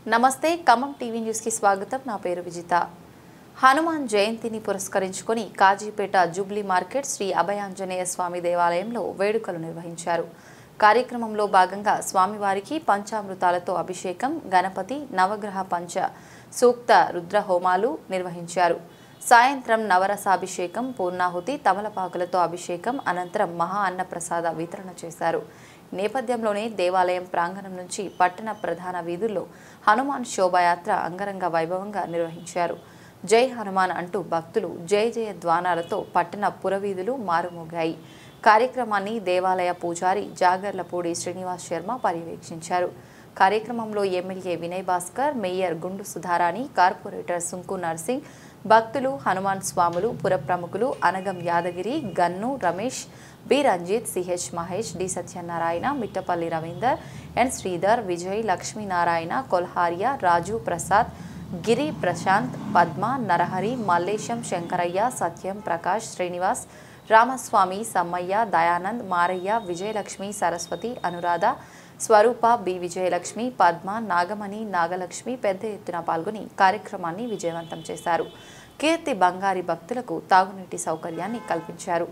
నమస్తే ఖమ్మం టీవీ న్యూస్కి స్వాగతం నా పేరు విజిత హనుమాన్ జయంతిని పురస్కరించుకొని కాజీపేట జూబ్లీ మార్కెట్ శ్రీ అభయాంజనేయ స్వామి దేవాలయంలో వేడుకలు నిర్వహించారు కార్యక్రమంలో భాగంగా స్వామివారికి పంచామృతాలతో అభిషేకం గణపతి నవగ్రహ పంచ సూక్త రుద్ర హోమాలు నిర్వహించారు సాయంత్రం నవరసాభిషేకం పూర్ణాహుతి తమలపాకులతో అభిషేకం అనంతరం మహా అన్నప్రసాద వితరణ చేశారు నేపథ్యంలోనే దేవాలయం ప్రాంగణం నుంచి పట్టణ ప్రధాన వీధుల్లో హనుమాన్ శోభాయాత్ర అంగరంగ వైభవంగా నిర్వహించారు జై హనుమాన్ అంటూ భక్తులు జయ జయ ద్వానాలతో పట్టణ పురవీధులు మారుమోగాయి కార్యక్రమాన్ని దేవాలయ పూజారి జాగర్లపూడి శ్రీనివాస్ శర్మ పర్యవేక్షించారు కార్యక్రమంలో ఎమ్మెల్యే వినయ్ భాస్కర్ మేయర్ గుండు సుధారాణి కార్పొరేటర్ సుంకు నర్సింగ్ భక్తులు హనుమాన్ స్వాములు పుర ప్రముఖులు Anagam Yadagiri Gannu Ramesh B Ranjith CH Mahesh D Satyanarayana Mittapalli Ravinder N Sridhar Vijay Lakshminarayana Kolharia Raju Prasad Giri Prashanth Padma Narahari Mallesham Shankaraiah Satyam Prakash Srinivas Ramaswamy Sammaiah Dayanand Maraiah Vijayalakshmi Saraswathi Anuradha Swaroopa B Vijayalakshmi Padma Nagamani Nagalakshmi పెద్ద ఎత్తున పాల్గొని కార్యక్రమాన్ని విజయవంతం చేశారు కీర్తి బంగారి భక్తులకు తాగునీటి సౌకర్యాన్ని కల్పించారు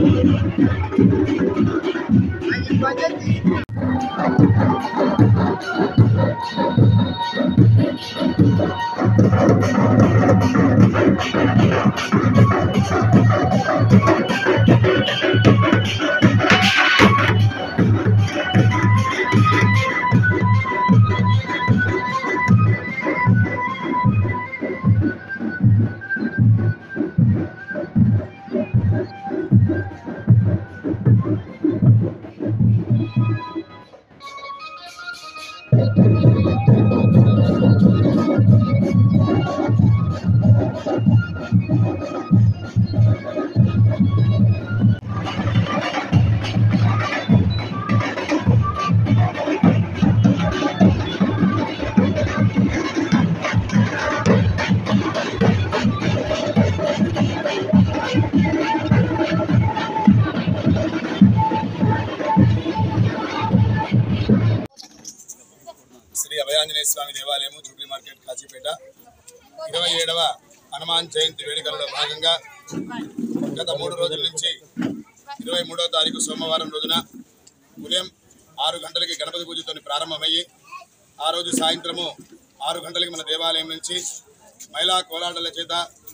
మాట్లాడతారా శ్రీ అభయాంజనేయ స్వామి దేవాలయము జూబ్లీ మార్కెట్ కాజీపేట ఇరవై ఏడవ హనుమాన్ జయంతి వేడుకలలో భాగంగా గత మూడు రోజుల నుంచి ఇరవై మూడవ తారీఖు సోమవారం రోజున ఉదయం ఆరు గంటలకి గణపతి పూజతో ప్రారంభమయ్యి ఆ రోజు సాయంత్రము ఆరు గంటలకి మన దేవాలయం నుంచి మహిళా కోలాటల చేత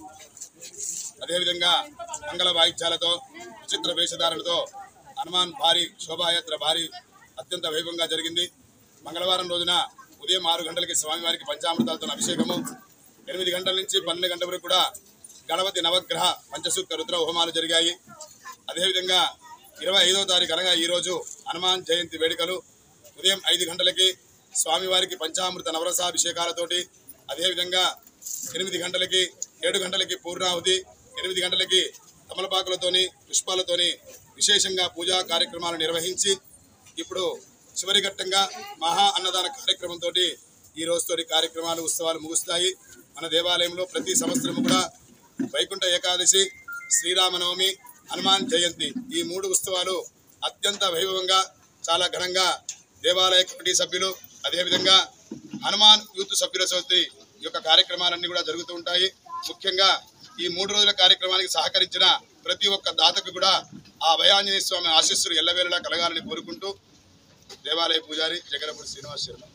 అదేవిధంగా మంగళ వాయిద్యాలతో విచిత్ర వేషధారణతో హనుమాన్ భారీ శోభాయాత్ర భారీ అత్యంత వైభవంగా జరిగింది మంగళవారం రోజున ఉదయం ఆరు గంటలకి స్వామివారికి పంచామృతాలతో అభిషేకము ఎనిమిది గంటల నుంచి పన్నెండు గంటల వరకు కూడా గణపతి నవగ్రహ పంచసూక్త రుద్ర హోమాలు జరిగాయి అదేవిధంగా ఇరవై ఐదో తారీఖు అనగా ఈరోజు హనుమాన్ జయంతి వేడుకలు ఉదయం ఐదు గంటలకి స్వామివారికి పంచామృత నవరసాభిషేకాలతోటి అదేవిధంగా ఎనిమిది గంటలకి ఏడు గంటలకి పూర్ణాహుతి ఎనిమిది గంటలకి తమలపాకులతోని పుష్పాలతోని విశేషంగా పూజా కార్యక్రమాలు నిర్వహించి ఇప్పుడు చివరి ఘట్టంగా మహా అన్నదాన కార్యక్రమంతో ఈ రోజుతోటి కార్యక్రమాలు ఉత్సవాలు ముగుస్తాయి మన దేవాలయంలో ప్రతి సంవత్సరం కూడా వైకుంఠ ఏకాదశి శ్రీరామనవమి హనుమాన్ జయంతి ఈ మూడు ఉత్సవాలు అత్యంత వైభవంగా చాలా ఘనంగా దేవాలయ కమిటీ సభ్యులు అదేవిధంగా హనుమాన్ యూత్ సభ్యుల సమితి ఈ యొక్క కార్యక్రమాలన్నీ కూడా జరుగుతూ ఉంటాయి ముఖ్యంగా ఈ మూడు రోజుల కార్యక్రమానికి సహకరించిన ప్రతి ఒక్క దాతకు కూడా ఆ భయాంజనేయ స్వామి ఆశీస్సులు ఎల్లవేళలా కలగాలని కోరుకుంటూ దేవాలయ పూజారి జగరపూడి శ్రీనివాస్ శర్మ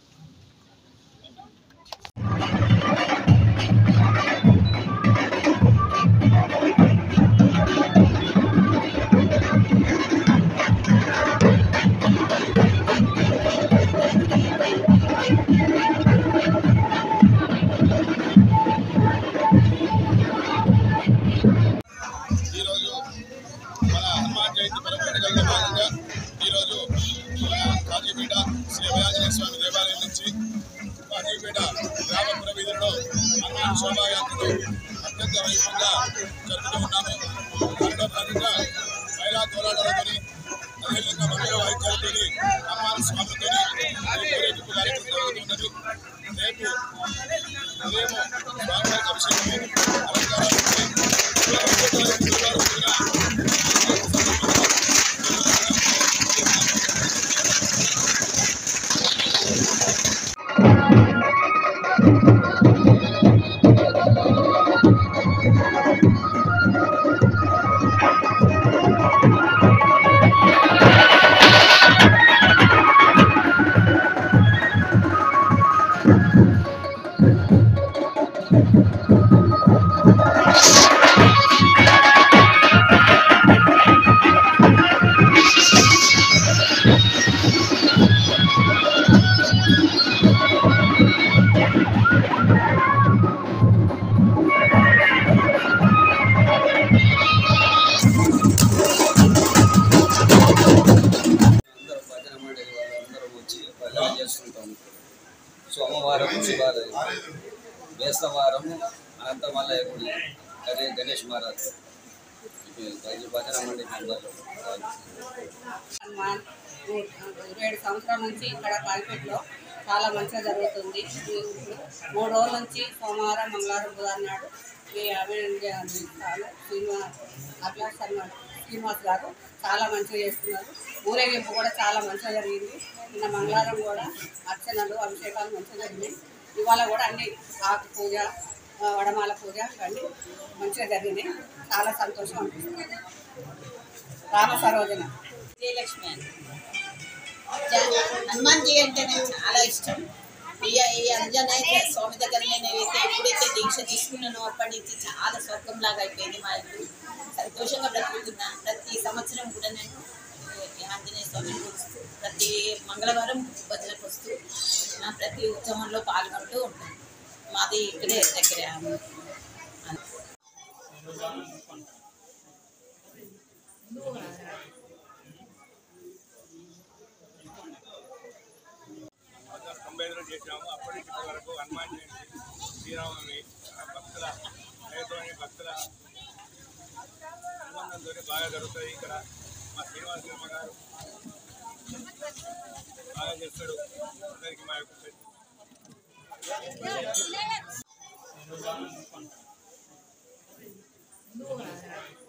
ఈరోజు మన హనుమాన్ జయంతి పరపేటలో భాగంగా ఈరోజు మన కాజీపేట శ్రీ అభయాంజనేయ స్వామి దేవాలయం నుంచి కాజీపేట గ్రామపుర వీధుల్లో హనుమాన్ శోభాయాత్రను అత్యంత వైభవంగా జరుపుతూ ఉన్నాము దానిలో భాగంగా మహిళా కోలాటాలతోని అదేవిధంగా మంగళ వాయిద్యాలతోని హనుమాన్ స్వామితోని ఊరేగింపు కార్యక్రమం జరుగుతున్నది రేపు ఉదయం స్వామివారికి అభిషేకము అలంకారాలు అందరూ భజన మండలి వాళ్ళందరం వచ్చి భజన చేసుకుంటాం సోమవారం శివాలయం వేస్తవారం అనంతమల్లయ్య గుడి అదే గణేష్ మహారాజ్ ఇది భజన మండలి మెంబర్లు హనుమాన్ ఇరవై ఏడు సంవత్సరాల నుంచి ఇక్కడ కాల్పేటలో చాలా మంచిగా జరుగుతుంది ఈ మూడు రోజుల నుంచి సోమవారం మంగళవారం బుధవారం నాడు ఈ అభినందన శ్రీనివాస్ అభిలాష్ శర్మ శ్రీనివాస్ గారు చాలా మంచిగా చేస్తున్నారు ఊరేగింపు కూడా చాలా మంచిగా జరిగింది నిన్న మంగళవారం కూడా అర్చనలు అభిషేకాలు మంచిగా జరిగినాయి ఇవాళ కూడా అన్ని ఆకు పూజ ఆ, వడమాల పూజ ఇవన్నీ మంచిగా జరిగినాయి చాలా సంతోషం అనిపిస్తుంది రామ సరోజన విజయలక్ష్మి అని జ- హనుమాన్ జీ అంటే నాకు చాలా ఇష్టం ఈ ఈ అంజనేయ స్వామి దగ్గర నేను అయితే ఎప్పుడైతే దీక్ష తీసుకున్నానో అప్పటి నుంచి చాలా స్వర్గంలాగా అయిపోయింది మా ఇల్లు సంతోషంగా బ్రతుకుతున్నా ప్రతి సంవత్సరం కూడా నేను ఈ ఆంజనేయ స్వామిని కొలుస్తూ ప్రతి మంగళవారం భజనకు వస్తూ నా ప్రతి ఉత్సవంలో పాల్గొంటూ ఉంటాను మాది ఇక్కడే దగ్గర తొంభై ఐదులో చేసినాము అప్పటి నుంచి ఇప్పటి వరకు హనుమాన్ జయంతి శ్రీరామనవమి మన భక్తుల దయతోని భక్తుల అనుబంధంతో బాగా జరుగుతుంది ఇక్కడ మా శ్రీనివాస శర్మ గారు బాగా చేస్తాడు అందరికీ మా యొక్క Thank you.